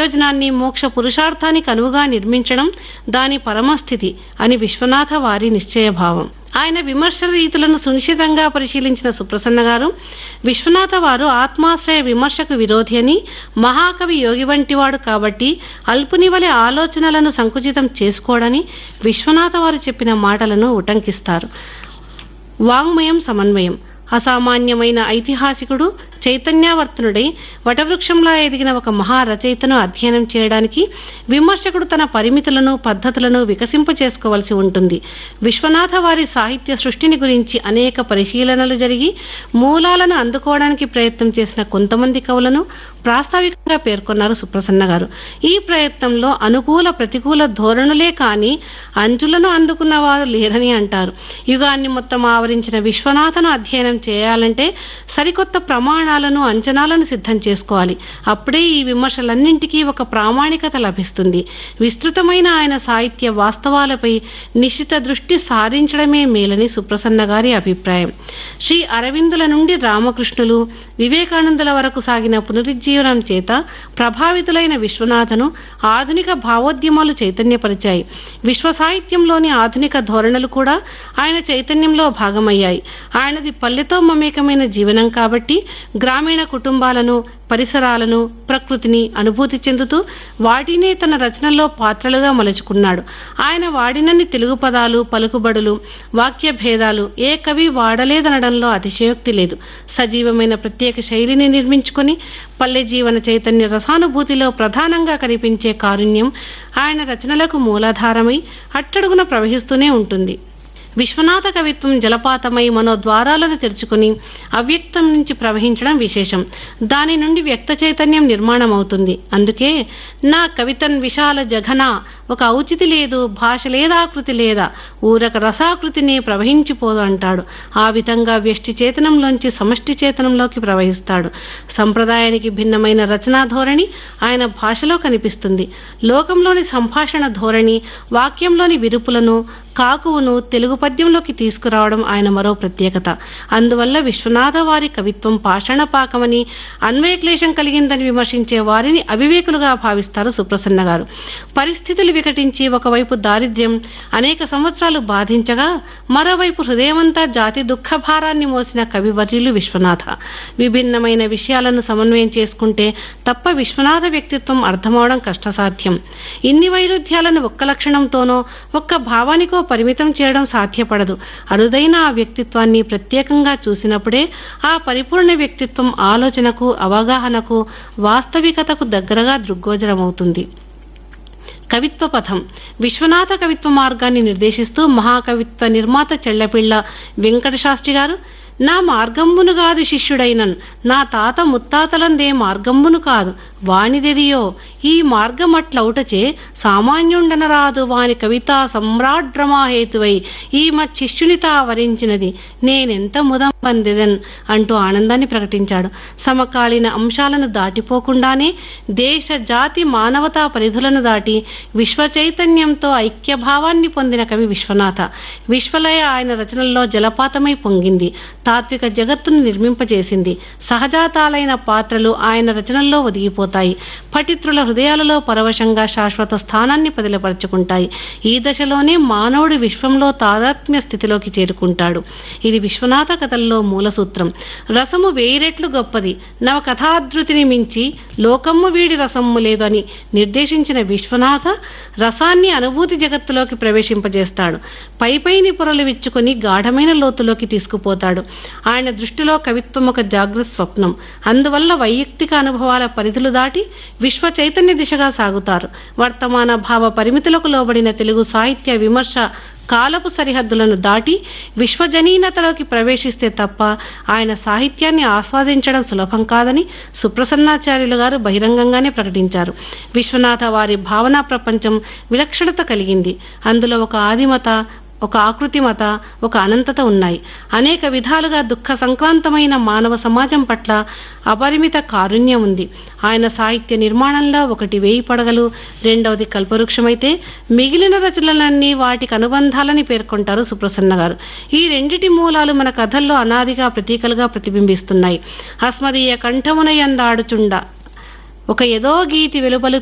ప్రయోజనాన్ని మోక్ష పురుషార్థానికి అనువుగా నిర్మించడం దాని పరమస్థితి అని విశ్వనాథ వారి నిశ్చయభావం ఆయన విమర్శల రీతులను సునిశ్చితంగా పరిశీలించిన సుప్రసన్న గారు విశ్వనాథ వారు ఆత్మాశ్రయ విమర్శకు విరోధి అని మహాకవి యోగి వంటివాడు కాబట్టి అల్పుని వలె ఆలోచనలను సంకుచితం చేసుకోడని విశ్వనాథ వారు చెప్పిన మాటలను ఉటంకిస్తారు వాంగ్మయం సమన్వయం అసామాన్యమైన ఐతిహాసికుడు చైతన్యావర్తనుడై వటవృక్షంలా ఎదిగిన ఒక మహారచయితను అధ్యయనం చేయడానికి విమర్శకుడు తన పరిమితులను పద్ధతులను వికసింపచేసుకోవలసి ఉంటుంది విశ్వనాథ వారి సాహిత్య సృష్టిని గురించి అనేక పరిశీలనలు జరిగి మూలాలను అందుకోవడానికి ప్రయత్నం చేసిన కొంతమంది కవులను ప్రాస్తావికంగా పేర్కొన్నారు సుప్రసన్న గారు ఈ ప్రయత్నంలో అనుకూల ప్రతికూల ధోరణులే కాని అంచులను అందుకున్న వారు లేరని అంటారు యుగాన్ని మొత్తం ఆవరించిన విశ్వనాథను అధ్యయనం చేయాలంటే సరికొత్త ప్రమాణాలను అంచనాలను సిద్ధం చేసుకోవాలి అప్పుడే ఈ విమర్శలన్నింటికీ ఒక ప్రామాణికత లభిస్తుంది విస్తృతమైన ఆయన సాహిత్య వాస్తవాలపై నిశ్చిత దృష్టి సారించడమే మేలని సుప్రసన్న గారి అభిప్రాయం శ్రీ అరవిందుల నుండి రామకృష్ణులు వివేకానందుల వరకు సాగిన పునరుజ్జీవనం చేత ప్రభావితులైన విశ్వనాథను ఆధునిక భావోద్యమాలు చైతన్యపరిచాయి విశ్వ సాహిత్యంలోని ఆధునిక ధోరణులు కూడా ఆయన చైతన్యంలో భాగమయ్యాయి ఆయనది పల్లెతో మమేకమైన జీవనం కాబట్టి గ్రామీణ కుటుంబాలను పరిసరాలను ప్రకృతిని అనుభూతి చెందుతూ వాటినే తన రచనల్లో పాత్రలుగా మలుచుకున్నాడు ఆయన వాడినన్ని తెలుగు పదాలు పలుకుబడులు వాక్య భేదాలు ఏ కవి వాడలేదనడంలో అతిశయోక్తి లేదు సజీవమైన ప్రత్యేక శైలిని నిర్మించుకొని పల్లె జీవన చైతన్య రసానుభూతిలో ప్రధానంగా కనిపించే కారుణ్యం ఆయన రచనలకు మూలాధారమై అట్టడుగున ప్రవహిస్తూనే ఉంటుంది విశ్వనాథ కవిత్వం జలపాతమై మనో ద్వారాలను తెరుచుకుని అవ్యక్తం నుంచి ప్రవహించడం విశేషం దాని నుండి వ్యక్త చైతన్యం నిర్మాణం అవుతుంది అందుకే నా కవితన్ విశాల జఘన ఒక ఔచితి లేదు భాష లేదాకృతి లేదా ఊరక రసాకృతిని ప్రవహించిపోదు అంటాడు ఆ విధంగా వ్యష్టి చేతనంలోంచి సమష్టి చేతనంలోకి ప్రవహిస్తాడు సంప్రదాయానికి భిన్నమైన రచనా ధోరణి ఆయన భాషలో కనిపిస్తుంది లోకంలోని సంభాషణ ధోరణి వాక్యంలోని విరుపులను కాకువును తెలుగు పద్యంలోకి తీసుకురావడం ఆయన మరో ప్రత్యేకత అందువల్ల విశ్వనాథ వారి కవిత్వం పాషాణపాకమని అన్వయక్లేశం కలిగిందని విమర్శించే వారిని అవివేకులుగా భావిస్తారు సుప్రసన్న గారు పరిస్థితులు వికటించి ఒకవైపు దారిద్ర్యం అనేక సంవత్సరాలు బాధించగా మరోవైపు హృదయమంతా జాతి దుఃఖ భారాన్ని మోసిన కవివర్యులు విశ్వనాథ విభిన్నమైన విషయాలను సమన్వయం చేసుకుంటే తప్ప విశ్వనాథ వ్యక్తిత్వం అర్థమవడం కష్టసాధ్యం ఇన్ని వైరుధ్యాలను ఒక్క లక్షణంతోనో ఒక్క భావానికో పరిమితం చేయడం సాధ్యపడదు అరుదైన ఆ వ్యక్తిత్వాన్ని ప్రత్యేకంగా చూసినప్పుడే ఆ పరిపూర్ణ వ్యక్తిత్వం ఆలోచనకు అవగాహనకు వాస్తవికతకు దగ్గరగా దృగ్గోచరమవుతుంది కవిత్వ పథం విశ్వనాథ కవిత్వ మార్గాన్ని నిర్దేశిస్తూ మహాకవిత్వ నిర్మాత చెళ్లపిళ్ల వెంకట శాస్త్రి గారు నా మార్గంబును కాదు శిష్యుడైనన్ నా తాత ముత్తాతలందే మార్గంబును కాదు వానిదెదియో ఈ మార్గమట్లౌటచే సామాన్యుండనరాదు వాని కవితా సమ్రాడ్రమాహేతువై ఈ మచ్చిష్యునితా వరించినది నేనెంత ముదం పొందెదన్ అంటూ ఆనందాన్ని ప్రకటించాడు సమకాలీన అంశాలను దాటిపోకుండానే దేశ జాతి మానవతా పరిధులను దాటి విశ్వ చైతన్యంతో ఐక్యభావాన్ని పొందిన కవి విశ్వనాథ విశ్వలయ ఆయన రచనల్లో జలపాతమై పొంగింది తాత్విక జగత్తును నిర్మింపజేసింది సహజాతాలైన పాత్రలు ఆయన రచనల్లో ఒదిగిపోతాయి పఠిత్రుల హృదయాలలో పరవశంగా శాశ్వత స్థానాన్ని పదిలపరుచుకుంటాయి ఈ దశలోనే మానవుడు విశ్వంలో తాదాత్మ్య స్థితిలోకి చేరుకుంటాడు ఇది విశ్వనాథ కథల్లో మూల సూత్రం రసము వేయి రెట్లు గొప్పది నవ కథాధృతిని మించి లోకమ్ము వీడి రసమ్ము లేదు అని నిర్దేశించిన విశ్వనాథ రసాన్ని అనుభూతి జగత్తులోకి ప్రవేశింపజేస్తాడు పైపైని పొరలు విచ్చుకొని గాఢమైన లోతులోకి తీసుకుపోతాడు ఆయన దృష్టిలో కవిత్వం ఒక జాగృత స్వప్నం అందువల్ల వైయక్తిక అనుభవాల పరిధులు దాటి విశ్వ చైతన్య దిశగా సాగుతారు వర్తమాన భావ పరిమితులకు లోబడిన తెలుగు సాహిత్య విమర్శ కాలపు సరిహద్దులను దాటి విశ్వజనీనతలోకి ప్రవేశిస్తే తప్ప ఆయన సాహిత్యాన్ని ఆస్వాదించడం సులభం కాదని సుప్రసన్నాచార్యులు గారు బహిరంగంగానే ప్రకటించారు విశ్వనాథ వారి భావనా ప్రపంచం విలక్షణత కలిగింది అందులో ఒక ఆదిమత ఒక ఆకృతిమత ఒక అనంతత ఉన్నాయి అనేక విధాలుగా దుఃఖ సంక్రాంతమైన మానవ సమాజం పట్ల అపరిమిత కారుణ్యం ఉంది ఆయన సాహిత్య నిర్మాణంలో ఒకటి వేయి పడగలు రెండవది కల్పవృక్షమైతే మిగిలిన రచనలన్నీ వాటికి అనుబంధాలని పేర్కొంటారు సుప్రసన్న గారు ఈ రెండిటి మూలాలు మన కథల్లో అనాదిగా ప్రతీకలుగా ప్రతిబింబిస్తున్నాయి అస్మదీయ కంఠమున ఎందాడుచుండ ఒక ఏదో గీతి వెలుబలు